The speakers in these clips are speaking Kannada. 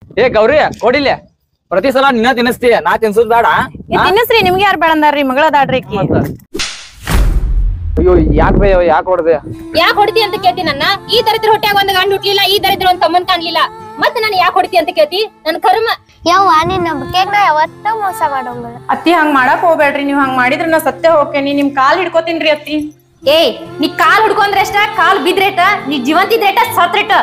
ಏ ಗೌರಿ ಕೊಡಿಲೆ ಪ್ರತಿ ಸಲ ನಿನ್ನ ತಿನ್ನಿಸ್ತೀಯ ನಾ ತಿನ್ಸುದ್ ಬೇಡ ಈ ತಿನ್ನಸ್ರಿ ನಿಮ್ಗೆ ಯಾರು ಬೇಡ ಅಂದಾರ್ರಿ ಮಗಳದಾಡ್ರಿ ಆಕಿ ಅಯ್ಯೋ ಯಾಕ್ ಬೇ ಯಾಕ್ ಹೊಡ್ದೆ ಯಾಕೆ ಹೊಡಿತಿ ಅಂತ ಕೇಳ್ತಿ ನನ್ನ ಈ ದರಿದ್ರ ಹೊಟ್ಯಾಗ ಒಂದ್ ಗಂಡು ಹುಟ್ಲಿಲ್ಲ ಈ ದರಿದ್ರ ಒಂದ್ ತಮ್ಮನ್ ಕಾಣ್ಲಿಲ್ಲ ಮತ್ ನಾನು ಯಾಕೆ ಹೊಡಿತಿ ಅಂತ ಕೇಳ್ತಿ ನನ್ ಕರ್ಮ ಯವ್ವ ನಿನ್ ನಂಬಿಕೆಗ್ ನಾ ಯಾವತ್ತ ಮೋಸ ಮಾಡೋಂಗಿಲ್ಲ ಅತ್ತಿ ಹಂಗ್ ಮಾಡಕ್ ಹೋಗ್ಬೇಡ್ರಿ ನೀವ್ ಹಂಗ್ ಮಾಡಿದ್ರ ನಾ ಸತ್ಯ ಹೋಗ್ತೇನಿ ನಿಮ್ ಕಾಲ್ ಹಿಡ್ಕೋತೀನ್ರಿ ಅತ್ತಿ ಏಯ್ ನೀ ಕಾಲ್ ಹುಡ್ಕೊಂಡ್ರೆ ಎಷ್ಟ ಕಾಲ್ ಬಿದ್ರೇಟ ನೀ ಜೀವಂತಿದ್ರೇಟ ಸತ್ರೇಟ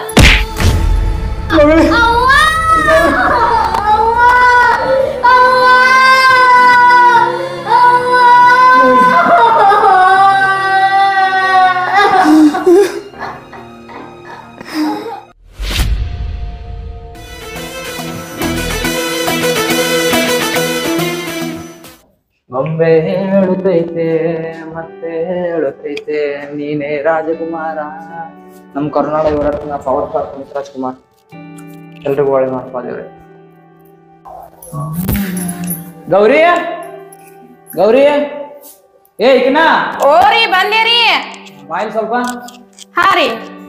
ಗೊಂಬೆ ಹೇಳುತ್ತೈತೆ ಮತ್ತೆ ಹೇಳುತ್ತೈತೆ ನೀನೇ ರಾಜಕುಮಾರ ನಮ್ ಕರ್ನಾಟಕ ಇವರತ್ನ ಪವರ್ ಸ್ಟಾರ್ ಪುನೀತ್ ರಾಜ್ಕುಮಾರ್ ಎಲ್ರಿಗೂ ಒಳ್ಳೆ ಮಾಡ್ಪಾ ದೇವ್ರೆ ಗೌರಿ ಗೌರಿ ಏ ಈಕಿನ ಓರಿ ಬಂದೇರಿ ಬಾಯಿಲ್ ಸ್ವಲ್ಪ ಹಾ ರೀ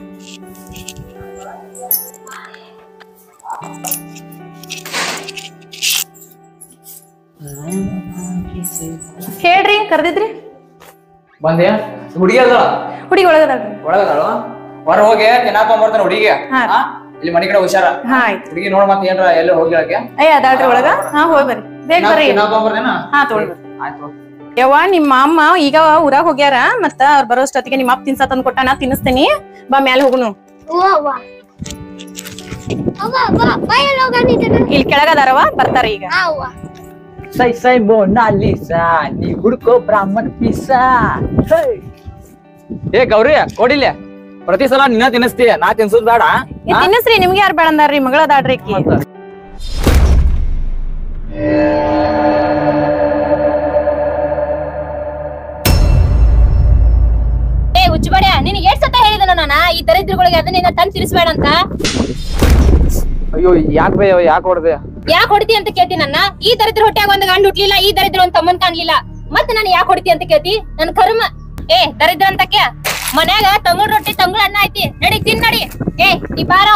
ಹೇಳ್ರಿ ಕರ್ದಿದ್ರಿ ಬಂದೆ ಹುಡುಗಿ ಅದ ಹುಡುಗಿ ಒಳಗದಾಳ್ರಿ ಒಳಗದಾಳು ಹೊರ ಹೋಗಿ ತಿನ್ನಾಕೊಂಡ್ ಬರ್ತಾನೆ ಹುಡುಗಿ ಹಾ. ಹಾ? ಇಲ್ಲಿ ಮನಿ ಕಡೆ ಹುಷಾರ ಹಾ ಆಯ್ತು ಹುಡುಗಿ ನೋಡ್ ಮತ್ತೆ ಏನ್ರ ಎಲ್ಲ ಹೋಗಿಳಕ್ಕೆ ಏ ಅದಾಳ್ರಿ ಒಳಗ ಹಾ ಹೋಗ್ ಬರ್ರಿ ಬೇಗ ಬರ್ರಿ ತಿನ್ನಾಕೊಂಡ್ ಬರ್ದೇನ ಹಾ ತಗೊಂಡ್ ಬರ್ರಿ ಆಯ್ತು ಯವ್ವ ನಿಮ್ಮ ಅಮ್ಮ ಈಗ ಊರಾಗ ಹೋಗ್ಯಾರ ಮತ್ತ ಅವ್ರ ಬರೋಷ್ಟೊತ್ತಿಗೆ ನಿಮ್ಮ ಅಪ್ಪ ತಿನ್ಸ ತಂದ್ ಕೊಟ್ಟಾನ ತಿನ್ನಿಸ್ತೀನಿ ಬಾ ಮ್ಯಾಲ ಹೋಗುನು ಅವ್ವ ಅವ್ವ ಅವ್ವ ಅವ್ವ ಬಾಯ್ ಹೋಗಾನಿದ್ದನ ಇಲ್ಲಿ ಕೆಳಗದಾರವ ಬರ್ತಾರ ಈಗ ಅವ್ವ ಸೈ ಸೈ ಮೋನಾಲಿಸಾ ನೀ ಹುಡ್ಕೋ ಬ್ರಾಹ್ಮಣ ಪಿಸಾ ಏ ಗೌರಿ ಕೊಡಿಲೆ ಪ್ರತಿ ಸಲ ನಿನ್ನ ತಿನ್ನಿಸ್ತೀಯ ನಾ ತಿನ್ಸುದ್ ಬೇಡ ಈ ತಿನ್ನಸ್ರಿ ನಿಮ್ಗೆ ಯಾರು ಬೇಡ ಅಂದಾರ್ರಿ ಮಗಳದಾಡ್ರಿ ಆಕಿ ಏ ಹುಚ್ಚಬೇಡ ನಿನಗೆ ಎಷ್ಟ್ ಸತ ಹೇಳಿದನು ನಾನ ಈ ದರಿದ್ರಗಳಿಗೆ ಅದನ್ನ ತಂದ್ ತಿರ್ಸ್ಬೇಡ ಅಂತ ಅಯ್ಯೋ ಯಾಕ್ ಬೇ ಯಾಕ್ ಹೊಡ್ದೆ ಯಾಕೆ ಹೊಡಿತಿ ಅಂತ ಕೇಳ್ತಿ ನನ್ನ ಈ ದರಿದ್ರ ಹೊಟ್ಯಾಗ ಒಂದ್ ಗಂಡು ಹುಟ್ಲಿಲ್ಲ ಈ ದರಿದ್ರ ಒಂದ್ ತಮ್ಮನ್ ಕಾಣ್ಲಿಲ್ಲ ಮತ್ ನಾನು ಯಾಕೆ ಹೊಡಿತಿ ಅಂತ ಕೇಳ್ತಿ ನನ್ ಕರ್ಮ ಏ ದರಿದ್ರ ಅಂತಕ್ಕೆ ಮನ್ಯಾಗ ತಂಗುಳ್ ರೊಟ್ಟಿ ತಂಗುಳ್ ಅನ್ನ ಐತಿ ನಡಿ ತಿನ್ ನಡಿ ಏ ನೀ ಬಾರೋ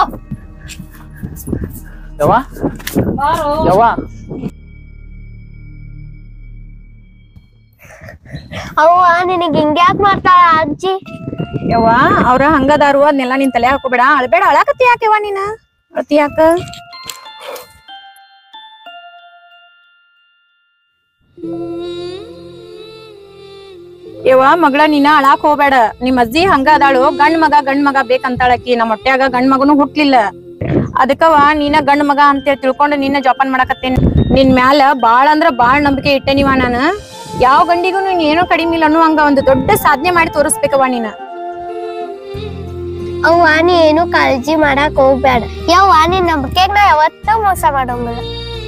ಯವ್ವ ಬಾರೋ ಯವ್ವ ಅವ್ವ ನಿನಗ್ ಹಿಂಗ್ಯಾಕ್ ಮಾಡ್ತಾಳ ಅಜ್ಜಿ ಯವ್ವ ಅವ್ರ ಹಂಗದಾರು ಅದನ್ನೆಲ್ಲ ನಿನ್ ತಲೆ ಹಾಕೋಬೇಡ ಅಳ್ಬೇಡ ಅಳಾಕತ್ತಿ ಯಾಕೆವ್ವ ನೀನ ಅಳ್ತಿ ಯಾಕ ಯವ್ವ ಮಗಳ ನೀನ ಅಳಾಕ್ ಹೋಗ್ಬೇಡ ನಿಮ್ ಅಜ್ಜಿ ಹಂಗ ಅದಾಳು ಗಂಡ್ ಮಗ ಗಂಡ್ ಮಗ ಬೇಕಂತಾಳಕಿ ನಮ್ಮ ಹೊಟ್ಯಾಗ ಗಂಡ್ ಮಗನು ಹುಟ್ಲಿಲ್ಲ ಅದಕ್ಕವ ನೀನ ಗಂಡ್ ಮಗ ಅಂತೇಳಿ ತಿಳ್ಕೊಂಡು ನಿನ್ನ ಜೋಪಾನ ಮಾಡಕತ್ತೇನಿ ನಿನ್ ಮ್ಯಾಲ ಬಾಳ ಅಂದ್ರ ಬಾಳ್ ನಂಬಿಕೆ ಇಟ್ಟೆನಿವ ನಾನ ಯಾವ ಗಂಡಿಗೂ ನೀನ್ ಏನೋ ಕಡಿಮೆ ಇಲ್ಲ ಅನ್ನುವಂಗ ಒಂದು ದೊಡ್ಡ ಸಾಧನೆ ಮಾಡಿ ತೋರಿಸ್ಬೇಕವ ನೀನ ಅವ್ವ ನೀ ಏನು ಕಾಳಜಿ ಮಾಡಕ್ ಹೋಗ್ಬೇಡ ಯವ್ವ ನಿನ್ ನಂಬಿಕೆಗ್ ನಾ ಯಾವತ್ತ ಮೋಸ ಮಾಡೋಂಗಿಲ್ಲ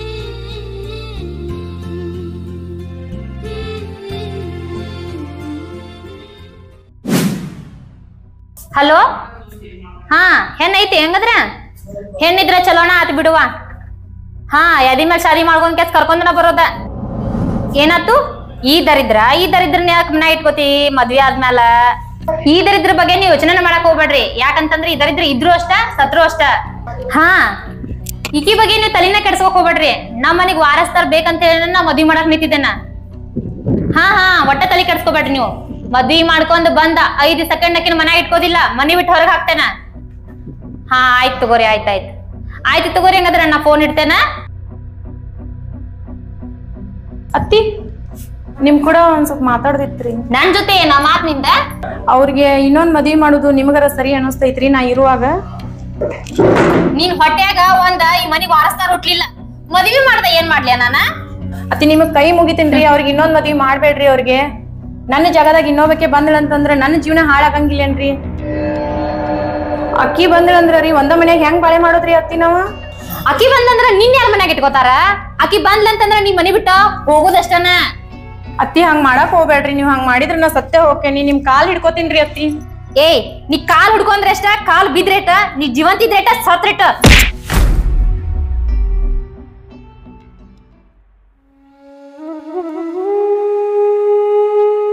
ಹಲೋ ಹಾ ಹೆಣ್ಣೈತಿ ಹೆಂಗದ್ರ ಹೆಣ್ಣಿದ್ರ ಚಲೋಣ ಆತ್ ಬಿಡುವ ಹಾ ಯಾದಿ ಮೇಲೆ ಶಾದಿ ಮಾಡ್ಕೊಂಡ್ ಕೆಸ್ ಕರ್ಕೊಂಡ್ನ ಬರೋದ ಏನಾತು ಈ ದರಿದ್ರ ಈ ದರಿದ್ರನ್ನ ಯಾಕೆ ಮನೆ ಇಟ್ಕೋತಿ ಮದ್ವೆ ಆದ್ಮೇಲ ಈ ದರಿದ್ರ ಬಗ್ಗೆ ನೀವು ಯೋಚನೆ ಮಾಡಕ್ ಹೋಗ್ಬೇಡ್ರಿ ಯಾಕಂತಂದ್ರೆ ಈ ದರಿದ್ರ ಇದ್ರು ಅಷ್ಟ ಸತ್ರು ಅಷ್ಟ ಹಾ ಈಕಿ ಬಗ್ಗೆ ನೀವು ತಲೆನ ಕೆಡ್ಸ್ಕೊಕ್ ಹೋಗ್ಬೇಡ್ರಿ ನಮ್ಮ ಮನೆಗ್ ವಾರಸ್ತಾರ್ ಬೇಕಂತ ಹೇಳಿ ನಾ ಮದ್ವಿ ಮಾಡಕ್ ನಿಂತಿದ್ದೇನ ಹಾ ಹಾ ಒಟ್ಟ ತಲೆ ಕೆಡ್ಸ್ಕೊಬೇಡ್ರಿ ನೀವು ಮದ್ವಿ ಮಾಡ್ಕೊಂಡ್ ಬಂದ ಐದ್ ಸೆಕೆಂಡ್ ಅಕ್ಕಿನ ಮನ್ಯಾಗ ಇಟ್ಕೋದಿಲ್ಲ ಮನಿ ಬಿಟ್ಟು ಹೊರಗ್ ಹಾಕ್ತೇನ ಹಾ ಆಯ್ತು ತಗೋರಿ ಆಯ್ತ್ ಆಯ್ತು ಆಯ್ತು ತಗೋರಿ ಹಂಗಂದ್ರ ನಾ ಫೋನ್ ಇಡ್ತೇನ ಅತ್ತಿ ನಿಮ್ ಕೂಡ ಒಂದ್ ಸ್ವಲ್ಪ ಮಾತಾಡ್ದಿತ್ರಿ ನನ್ ಜೊತೆ ನಾ ಮಾತ್ ನಿಂದ ಅವ್ರಿಗೆ ಇನ್ನೊಂದ್ ಮದ್ವಿ ಮಾಡುದು ನಿಮಗರ ಸರಿ ಅನಸ್ತೈತ್ರಿ ನಾ ಇರುವಾಗ ನೀನ್ ಹೊಟ್ಯಾಗ ಒಂದ ಈ ಮನಿಗ್ ವಾರಸ್ತಾರ ಹುಟ್ಲಿಲ್ಲ ಮದ್ವಿ ಮಾಡ್ದ ಏನ್ ಮಾಡ್ಲಿಯ ನಾನ ಅತ್ತಿ ನಿಮಗ್ ಕೈ ಮುಗಿತೀನ್ರಿ ಅವ್ರಿಗೆ ಇನ್ನೊಂದ್ ಮದ್ವಿ ಮಾಡ್ಬೇಡ್ರಿ ಅವ್ರಿಗೆ ನನ್ನ ಜಾಗದಾಗ ಇನ್ನೊಬ್ಬಕ್ಕೆ ಬಂದಳಂತಂದ್ರ ನನ್ನ ಜೀವನ ಹಾಳಾಗಂಗಿಲ್ಲೇನ್ರಿ ಅಕ್ಕಿ ಬಂದಳಂದ್ರ ರೀ ಒಂದ ಮನ್ಯಾಗ ಹೆಂಗ್ ಬಾಳೆ ಮಾಡೋದ್ರಿ ಅತ್ತಿ ನಾವ ಅಕ್ಕಿ ಬಂದಂದ್ರ ನಿನ್ ಯಾರ ಮನ್ಯಾಗ ಇಟ್ಕೋತಾರ ಅಕ್ಕಿ ಬಂದ್ಲಂತಂದ್ರ ನೀ ಮನಿ ಬಿಟ್ಟ ಹೋಗುದಷ್ಟನ ಅತ್ತಿ ಹಂಗ್ ಮಾಡಕ್ ಹೋಗ್ಬೇಡ್ರಿ ನೀವ್ ಹಂಗ್ ಮಾಡಿದ್ರ ನಾ ಸತ್ಯ ಹೋಗ್ತೇನಿ ನಿಮ್ ಕಾಲ್ ಹಿಡ್ಕೋತೀನ್ರಿ ಅತ್ತಿ ಏಯ್ ನೀ ಕಾಲ್ ಹುಡ್ಕೊಂಡ್ರೆ ಎಷ್ಟ ಕಾಲ್ ಬಿದ್ರೇಟ ನೀ ಜೀವಂತಿದ್ರೇಟ ಸತ್ರೇಟ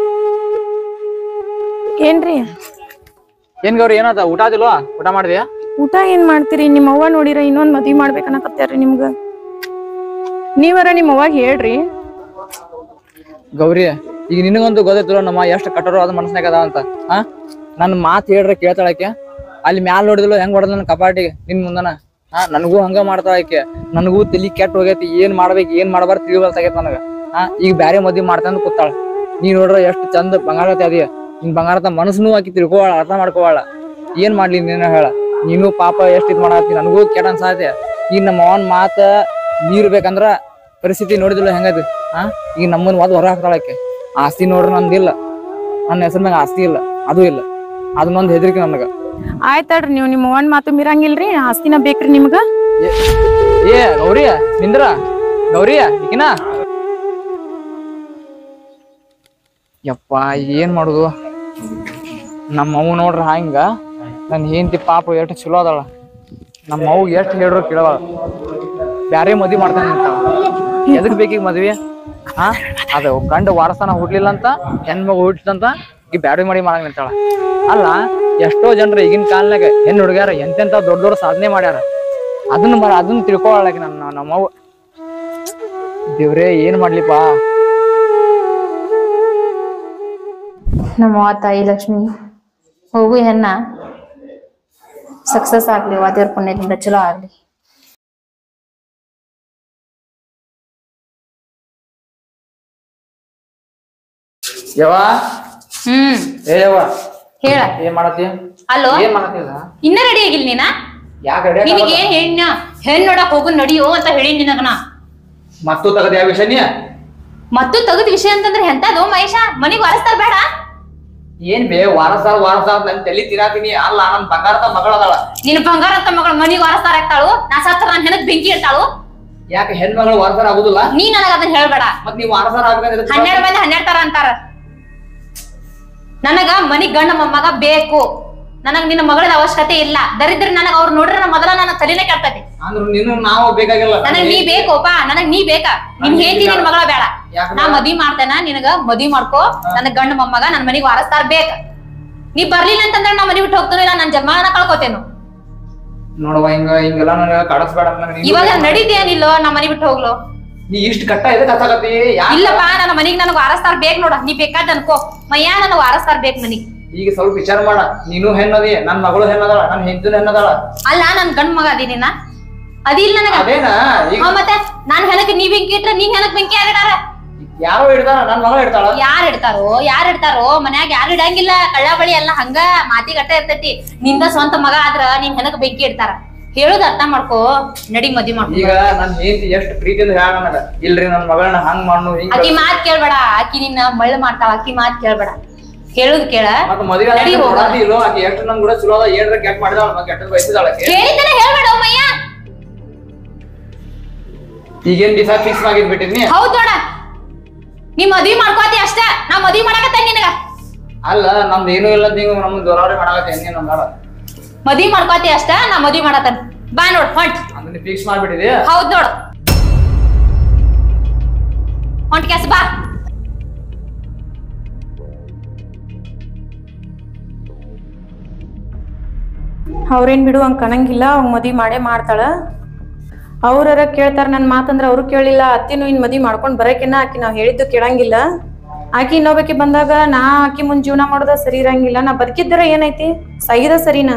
ಏನ್ರಿ ಏನ್ ಗೌರಿ ಏನಾದ ಊಟ ಆದಿಲ್ವಾ ಊಟ ಮಾಡಿದ್ಯಾ ಊಟ ಏನ್ ಮಾಡ್ತೀರಿ ನಿಮ್ಮ ಅವ್ವ ನೋಡಿರ ಇನ್ನೊಂದ್ ಮದ್ವಿ ಮಾಡ್ಬೇಕನ್ನಕತ್ಯಾರ್ರಿ ನಿಮ್ಗ ನೀವರ ನಿಮ್ಮ ಅವ್ವಾಗ ಹೇಳ್ರಿ ಗೌರಿ ಈಗ ನಿನಗೊಂದು ಗೊತ್ತೈತಿಲ್ಲ ನಮ್ಮ ಎಷ್ಟು ಕಟ್ಟರು ಅದ ಮನಸ್ನಾಗ ಅದ ಅಂತ ಹಾ ನನ್ನ ಮಾತು ಹೇಳ್ರೆ ಕೇಳ್ತಾಳಕ್ಕೆ ಅಲ್ಲಿ ಮ್ಯಾಲ ನೋಡಿದ್ಲು ಹೆಂಗ್ ಹೊಡೆದ್ ನನ್ನ ಕಪಾಟಿಗೆ ನಿನ್ ಮುಂದನ ಹಾ ನನಗೂ ಹಂಗ ಮಾಡ್ತಾಳ ಆಕೆ ನನಗೂ ತಲಿ ಕೆಟ್ಟ ಹೋಗೈತಿ ಏನ್ ಮಾಡ್ಬೇಕು ಏನ್ ಮಾಡಬಾರ ತಿಳಿವಲ್ತಾಗೈತಿ ನನಗ ಹಾ ಈಗ ಬ್ಯಾರೆ ಮದ್ವಿ ಮಾಡ್ತಂದ್ ಕೂತಾಳ ನೀ ನೋಡ್ರ ಎಷ್ಟು ಚಂದ ಬಂಗಾರತೆ ಅದಿಯ ನಿನ್ ಬಂಗಾರತ ಮನಸ್ನು ಆಕಿ ತಿಳ್ಕೊವಾಳ ಅರ್ಥ ಮಾಡ್ಕೋವಾಳ ಏನ್ ಮಾಡ್ಲಿ ನೀನ ಹೇಳ ನೀನು ಪಾಪ ಎಷ್ಟ್ ಇದ್ ಮಾಡತ್ತಿ ನನಗೂ ಕೆಟ್ಟ ಅನ್ಸಾತೆ ಈಗ ನಮ್ಮ ಅವನ್ ಮಾತ ನೀರ್ ಬೇಕಂದ್ರ ಪರಿಸ್ಥಿತಿ ನೋಡಿದಿಲ್ಲ ಹೆಂಗದು ಹಾ ಈಗ ನಮ್ಮನ್ನ ಒದ್ ಹೊರ ಹಾಕ್ತಾಳಕ್ಕೆ ಆಸ್ತಿ ನೋಡ್ರಿ ನಂದಿಲ್ಲ ನನ್ನ ಹೆಸರ ಮ್ಯಾಗ ಆಸ್ತಿ ಇಲ್ಲ ಅದು ಇಲ್ಲ ಅದನ್ನೊಂದ್ ಹೆದರಿಕೆ ನನಗ ಆಯ್ತಳ್ರಿ ನೀವು ನಿಮ್ಮ ಅವ್ವನ್ ಮಾತು ಮೀರಂಗಿಲ್ರಿ ಆಸ್ತಿನ ಬೇಕ್ರಿ ನಿಮ್ಗ ಏ ಗೌರಿಯ ನಿಂದ್ರ ಗೌರಿಯ ಈಕಿನ ಯಪ್ಪ ಏನ್ ಮಾಡುದು ನಮ್ಮ ಅವ್ ನೋಡ್ರ ಹಂಗ ನನ್ ಹೆಂಡತಿ ಪಾಪ ಎಷ್ಟು ಚಲೋ ಅದಾಳ ನಮ್ಮ ಅವ್ ಎಷ್ಟು ಹೇಳ್ರು ಕೇಳವಳ ಬ್ಯಾರೆ ಮದ್ವಿ ಮಾಡ್ತಾನೆ ನಿಂತಾಳ ಎದಕ್ ಬೇಕೀಗ ಮದ್ವಿ ಹಾ ಅದು ಗಂಡ ವಾರಸ್ಥಾನ ಹುಡ್ಲಿಲ್ಲ ಅಂತ ಹೆಣ್ಮಗು ಹುಟ್ಟಿದಂತ ಈ ಬ್ಯಾರೆ ಮಾಡಿ ಮಾಡಂಗ್ ನಿಂತಾಳ ಅಲ್ಲ ಎಷ್ಟೋ ಜನರು ಈಗಿನ ಕಾಲನಾಗ ಹೆಣ್ಣು ಹುಡುಗ್ಯಾರ ಎಂತೆಂತ ದೊಡ್ಡ ದೊಡ್ಡ ಸಾಧನೆ ಮಾಡ್ಯಾರ ಅದನ್ನ ಮಾಡ ಅದನ್ನ ತಿಳ್ಕೊಳಕ್ಕೆ ನನ್ನ ನಮ್ಮವ್ವ ದೇವ್ರೇ ಏನ್ ಮಾಡ್ಲಿಪ್ಪ ನಮ್ಮ ತಾಯಿ ಲಕ್ಷ್ಮಿ ಹೋಗು ಹೆಣ್ಣ ಸಕ್ಸಸ್ ಆಗ್ಲಿ ದೇವ್ರ ಪುಣ್ಯದಿಂದ ಚಲೋ ಆಗ್ಲಿ ಯವ್ವ ಹ್ಮ್ ಏ ಯವ್ವ ಹೇಳ ಏನ್ ಮಾಡತ್ತಿ ಅಲ್ಲೋ ಏನ್ ಮಾಡತ್ತಿಲ್ಲ ಇನ್ನ ರೆಡಿ ಆಗಿಲ್ಲ ನೀನ ಯಾಕೆ ನಿನಗೆ ಹೆಣ್ಣ ಹೆಣ್ ನೋಡಕ್ ಹೋಗು ನಡಿಯೋ ಅಂತ ಹೇಳಿ ನಿನಗನ ಮತ್ತು ತಗದ ಯಾವ ವಿಷಯ ನೀ ಮತ್ತು ತಗದ್ ವಿಷಯ ಅಂತಂದ್ರೆ ಎಂತದು ಮಹೇಶ ಮನಿಗ್ ವಾರಸ್ತಾರ ಬೇಡ ಏನ್ ಬೇ ವಾರಸ ವಾರಸ ನನ್ ತಲಿ ತಿರಾತೀನಿ ಅಲ್ಲ ನನ್ ಬಂಗಾರದ ಮಗಳದಾಳ ನಿನ್ ಬಂಗಾರ ಅಂತ ಮಗಳು ಮನಿಗ್ ವಾರಸ್ತಾರ ಆಗ್ತಾಳು ನಾ ಸತ್ರ ನನ್ ಹೆಣಕ್ ಬೆಂಕಿ ಇರ್ತಾಳು ಯಾಕೆ ಹೆಣ್ಮಗಳು ವಾರಸರ ಆಗುದಿಲ್ಲ ನೀ ನನಗ ಅದನ್ನ ಹೇಳ್ಬೇಡ ಮತ್ ನೀವ್ ವಾರಸರ ಆಗ್ಬೇಕಂದ್ರೆ ಹನ್ನೆರಡು ಮಂದಿ ಹನ್ನೆರಡು ತರ ಅಂತಾರ ನನಗ ಮನಿಗ್ ಗಂಡ ಮೊಮ್ಮಗ ಬೇಕು ನನಗ್ ನಿನ್ನ ಮಗಳದ ಅವಶ್ಯಕತೆ ಇಲ್ಲ ದರಿದ್ರ ನನಗ ಅವ್ರು ನೋಡ್ರೆ ನನ್ನ ಮೊದಲ ನನ್ನ ತಲೆನೇ ಕೆಡ್ತೈತಿ ಅಂದ್ರ ನೀನು ನಾವು ಬೇಕಾಗಿಲ್ಲ ನನಗ್ ನೀ ಬೇಕೋಪ ನನಗ್ ನೀ ಬೇಕಾ ನಿನ್ ಹೇಳ್ತಿ ನಿನ್ ಮಗಳ ಬೇಡ ಯಾಕೆ ನಾ ಮದ್ವಿ ಮಾಡ್ತೇನ ನಿನಗ ಮದ್ವಿ ಮಾಡ್ಕೋ ನನಗ್ ಗಂಡ ಮೊಮ್ಮಗ ನನ್ ಮನಿಗ್ ವಾರಸ್ತಾರ ಬೇಕ ನೀ ಬರ್ಲಿಲ್ಲ ಅಂತಂದ್ರೆ ನಾ ಮನಿ ಬಿಟ್ಟು ಹೋಗ್ತಾನೆ ಇಲ್ಲ ನನ್ ಜನ್ಮನ ಕಳ್ಕೊತೇನು ನೋಡುವ ಹಿಂಗ ಹಿಂಗೆಲ್ಲ ನನಗ ಕಡಸ್ಬೇಡ ನನಗ್ ನೀನು ಇವಾಗ ನಡೀತೇನಿಲ್ಲೋ ನಾ ಮನಿ ಬಿಟ್ಟು ಹೋಗ್ಲೋ ನೀ ಇಷ್ಟ ಕಟ್ಟ ಎದಕ್ ಹತ್ತಾಕತ್ತಿ ಯಾಕೆ ಇಲ್ಲಪ್ಪ ನನ್ನ ಮನಿಗ್ ನನಗ್ ವಾರಸ್ತಾರ ಬೇಕ್ ನೋಡ ನೀ ಬೇಕಾದ್ ಅನ್ಕೋ ಮಯ್ಯ ನನಗ್ ವಾರಸ್ತಾರ ಬೇಕ್ ಮನಿಗ್ ಈಗ ಸ್ವಲ್ಪ ವಿಚಾರ ಮಾಡ ನೀನು ಹೆಣ್ಣದಿ ನನ್ ಮಗಳು ಹೆಣ್ಣದಾಳ ನನ್ ಹೆಂಡತಿನ ಹೆಣ್ಣದಾಳ ಅಲ್ಲ ನನ್ ಗಂಡ್ ಮಗ ಅದೀನಿನ ಅದಿಲ್ಲ ನನಗ ಅದೇನ ಈಗ ಹಾ, ಮತ್ತೆ ನಾನ್ ಹೆಣಕ್ ನೀ ಬೆಂಕಿ ಇಟ್ರೆ ನೀನ್ ಹೆಣಕ್ ಬೆಂಕಿ ಆಗಿಡಾರ ಯಾರೋ ಹಿಡ್ದಾರ ನನ್ ಮಗಳು ಇಡ್ತಾಳ ಯಾರ್ ಇಡ್ತಾರೋ ಯಾರ್ ಇಡ್ತಾರೋ ಮನ್ಯಾಗ ಯಾರು ಇಡಂಗಿಲ್ಲ ಕಳ್ಳ ಬಳಿ ಎಲ್ಲ ಹಂಗ ಮಾತಿಗಟ್ಟ ಇರ್ತೈತಿ ನಿಂದ ಸ್ವಂತ ಮಗ ಆದ್ರ ನೀನ್ ಹೆಣಕ್ ಬೆಂಕಿ ಇಡ್ತಾರ ಹೇಳುದ್ ಅರ್ಥ ಮಾಡ್ಕೋ ನಡಿ ಮದ್ವಿ ಮಾಡ್ಕೋ ಈಗ ನನ್ ಹೆಂಡತಿ ಎಷ್ಟು ಪ್ರೀತಿಯಿಂದ ಹೇಳ ನನಗ ಇಲ್ರಿ ನನ್ ಮಗಳನ್ನ ಹಂಗ್ ಮಾಡು ಹಿಂಗ್ ಆಕಿ ಮಾತ್ ಕೇಳ್ಬೇಡ ಆಕಿ ನಿನ್ನ ಮಳ್ಳ ಮಾಡ್ತಾಳ ಆಕಿ ಮಾತ್ ಕೇಳ್ಬೇಡ ಹೇಳುದ್ ಕೇಳ ಮತ್ತ ಮದುವೆ ನಡಿ ಹೋಗೋಣ. ನೋಡಾತಿ ಇಲ್ಲೋ ಆಕಿ ಎಷ್ಟು ನಮ್ ಕೂಡ ಚಲೋ ಅದ ಏನ್ರ ಕೆಟ್ಟ ಮಾಡಿದಾಳ ಮಗ ಕೆಟ್ಟ ಬಯಸಿದಾಳ ಆಕಿ ಹೇಳಿದ್ದನ ಹೇಳ್ಬೇಡ ಮಯ್ಯ ಈಗೇನ್ ದಿವಸ ಫಿಕ್ಸ್ ಆಗಿದ್ ಬಿಟ್ಟಿದ್ನಿ ಹೌದ್ ನೋಡ ನೀ ಮದ್ವಿ ಮಾಡ್ಕೋತಿ ಅಷ್ಟ ನಾ ಮದ್ವಿ ಮಾಡಕತ್ತ ನಿನಗ ಅಲ್ಲ ನಮ್ದು ಏನೂ ಇಲ್ಲ ಅಂತ ಹಿಂಗ ನಮ್ದು ದೊರವರಿ ಮಾಡಾಕತ್ತೆ ಹೆಂಗೆ ನಮ್ದಾಳ ಮದ್ವಿ ಮಾಡ್ಕೋತಿ ಅಷ್ಟ ನಾ ಮದ್ವಿ ಮಾಡತನ್ ಬಾ ನೋಡ್ ಹೊಂಟ್ ಅದನ್ನ ಫಿಕ್ಸ್ ಮಾಡ್ಬಿಟ್ಟಿದೆ ಹೌದ್ ನೋಡ್ ಹೊಂಟ್ ಕೆಸ್ ಬಾ ಅವ್ರೇನ್ ಬಿಡು ಹಂಗ್ ಕಣಂಗಿಲ್ಲ ಅವ್ ಮದ್ವಿ ಮಾಡೇ ಮಾಡ್ತಾಳ ಅವ್ರರ ಕೇಳ್ತಾರ ನನ್ ಮಾತಂದ್ರ ಅವ್ರು ಕೇಳಿಲ್ಲ ಅತ್ತಿನೂ ಇನ್ ಮದ್ವಿ ಮಾಡ್ಕೊಂಡ್ ಬರಕಿನ ಆಕಿ ನಾವ್ ಹೇಳಿದ್ದು ಕೇಳಂಗಿಲ್ಲ ಆಕಿ ಇನ್ನೊಬ್ಬಕಿ ಬಂದಾಗ ನಾ ಆಕಿ ಮುಂದ್ ಜೀವನ ಮಾಡೋದ ಸರಿ ಇರಂಗಿಲ್ಲ ನಾ ಬದುಕಿದ್ದರ ಏನೈತಿ ಸೈದ ಸರಿನಾ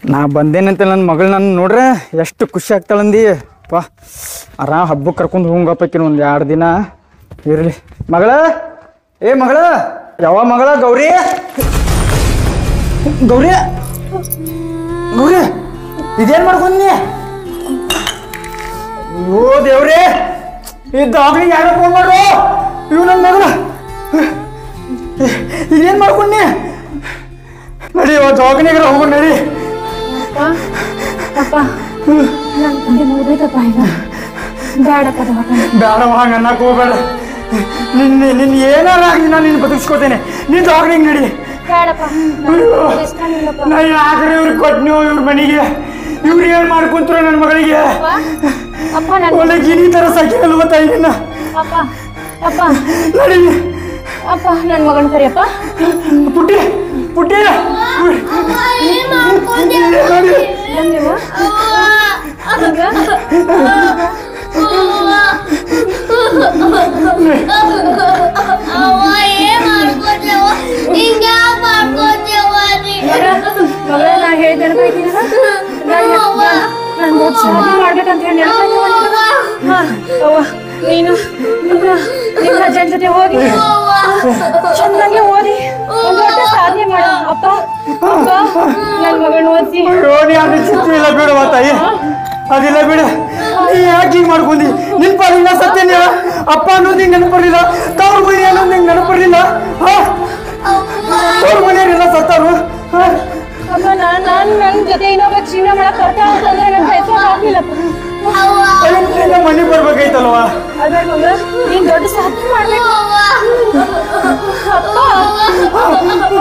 ನಾ ಬಂದೇನಂತ ನನ್ನ ಮಗಳು ನನ್ನ ನೋಡ್ರೆ ಎಷ್ಟು ಖುಷಿ ಆಗ್ತಾಳಂದಿ ಪಾ ಆರಾಮ್ ಹಬ್ಬಕ್ಕೆ ಕರ್ಕೊಂಡು ಹೋಗಪ್ಪಕ್ಕಿನ ಒಂದು ಎರಡು ದಿನ ಇರಲಿ ಮಗಳ ಏ ಮಗಳ ಯಾವ ಮಗಳ ಗೌರಿ ಗೌರಿ ಗೌರಿ ಇದೇನ್ ಮಾಡ್ಕೊಂಡಿ ಓ ದೇವ್ರೇ ಈ ಡಾಕ್ಟ್ರಿಗೆ ಯಾರೋ ಫೋನ್ ಮಾಡು ಇವ್ ನನ್ನ ಮಗಳ ಇದೇನ್ ಮಾಡ್ಕೊಂಡಿ ನಡಿ ದವಾಖಾನೆಗೆ ಹೋಗು ನಡಿ ಬ್ಯಾಡಪ್ಪ ದವಾಖಾನೆ ಬೇಡವ ಹಂಗ ಅನ್ನಕ್ ಹೋಗ್ಬೇಡ ನಿನ್ನ ನಿನ್ನ ಏನಾರ ಆಗಲಿ ನಾನು ನಿನ್ನ ಬದುಕಿಸ್ಕೋತೇನೆ ನೀನು ದವಾಖಾನೆಗೆ ನಡಿ ಬ್ಯಾಡಪ್ಪ ಅಯ್ಯೋ, ನಾ ಯಾಕ್ರಿ ಇವ್ರಿಗೆ ಕೊಟ್ನಿ ಇವ್ರ ಮನೆಗೆ ಇವ್ರು ಏನ್ ಮಾಡ್ಕೊಂತಾರ ನನ್ನ ಮಗಳಿಗೆ ಅಪ್ಪ ನನ್ ಒಳ್ಳೆ ಗಿನಿ ತರ ಸಾಕಿರಲ್ವ ತಾಯಿನ ಅಪ್ಪ ಅಪ್ಪ ನಡಿ ಅಪ್ಪ ನನ್ ಮಗನ್ ಕರಿಯಪ್ಪ ಪುಟ್ಟಿ ಪುಟ್ಟಿ ನಡಿ ಬಂದೇವ ಮಗಳ ನಾ ಹೇಳಿದ ನೆನಪಾಯ್ತೀನಿ ನಾನು ಶಾದಿ ಮಾಡ್ಬೇಕಂತ ಹೇಳಿ ನೆನಪಾಯ್ತು ಅವ್ವ ನೀನು ನಿಮ್ಮ ನಿಮ್ಮ ಅಜ್ಜನ ಜೊತೆ ಹೋಗಿ ಚೆನ್ನಾಗಿ ಓದಿ ಒಂದ್ ದೊಡ್ಡ ಸಾಧನೆ ಮಾಡ ಅಪ್ಪ ಅಪ್ಪ ನನ್ ಮಗಳನ್ನ ಓದಿಸಿ ಅಯ್ಯೋ ನೀ ಅದು ಚಿತ್ರ ಇಲ್ಲ ಬಿಡವ ತಾಯಿ ಅದಿಲ್ಲ ಬಿಡ ನೀ ಯಾಕೆ ಹಿಂಗ್ ಮಾಡ್ಕೊಂಡಿ ನಿನ್ ಪಾಲಿನ ಸತ್ಯನ ಅಪ್ಪ ಅನ್ನೋದು ನಿಂಗೆ ನೆನಪರ್ಲಿಲ್ಲ ತವ್ರ ಮನೆ ಅನ್ನೋದು ನಿಂಗೆ ನೆನಪರ್ಲಿಲ್ಲ ಹಾ ತವ್ರ ಮನೆಯವರೆಲ್ಲ ಸತ್ತಾರು ಹಾ ಅಪ್ಪ ನಾನ್ ನಾನ್ ನನ್ ಜೊತೆ ಇನ್ನೊಬ್ಬ ಜೀವನ ಮಾಡಕ್ ಬರ್ತಾ ಅಂತಂದ್ರೆ ನನ್ ಬಯಸೋಕ್ ಆಗ್ಲಿಲ್ಲಪ್ಪ ಅಯ್ಯೋ ಮನೆ ಬರ್ಬೇಕಾಯ್ತಲ್ವಾ ಅದ್ರ ಮಗ ನೀನ್ ದೊಡ್ಡ ಸಾಧನೆ ಮಾಡ್ಬೇಕು ಅಪ್ಪ